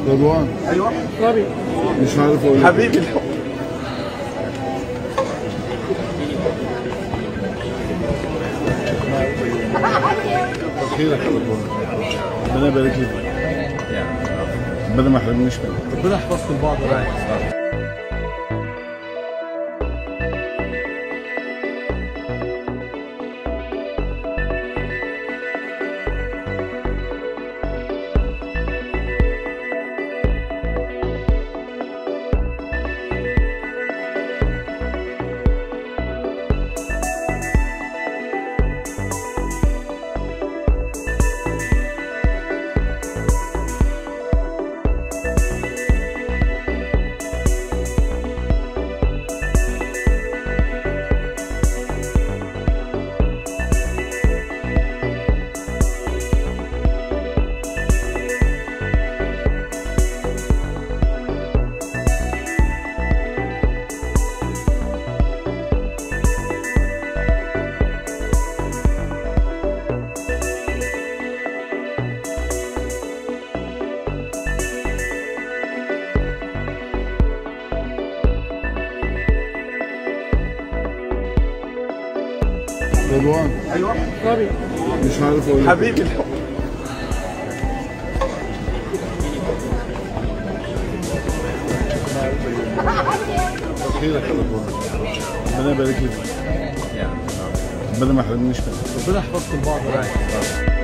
رضوان ايوه مش عارف اقول لك. حبيبي خيرك يا رضوان ربنا يبارك لك ربنا ما يحرمنيش منك ربنا يحفظكم بعض رضوان ايوه مش عارف اقول لك. حبيبي خيرك يا رضوان ربنا يبارك لك ربنا ما يحرمنيش منك ربنا يحفظكم بعض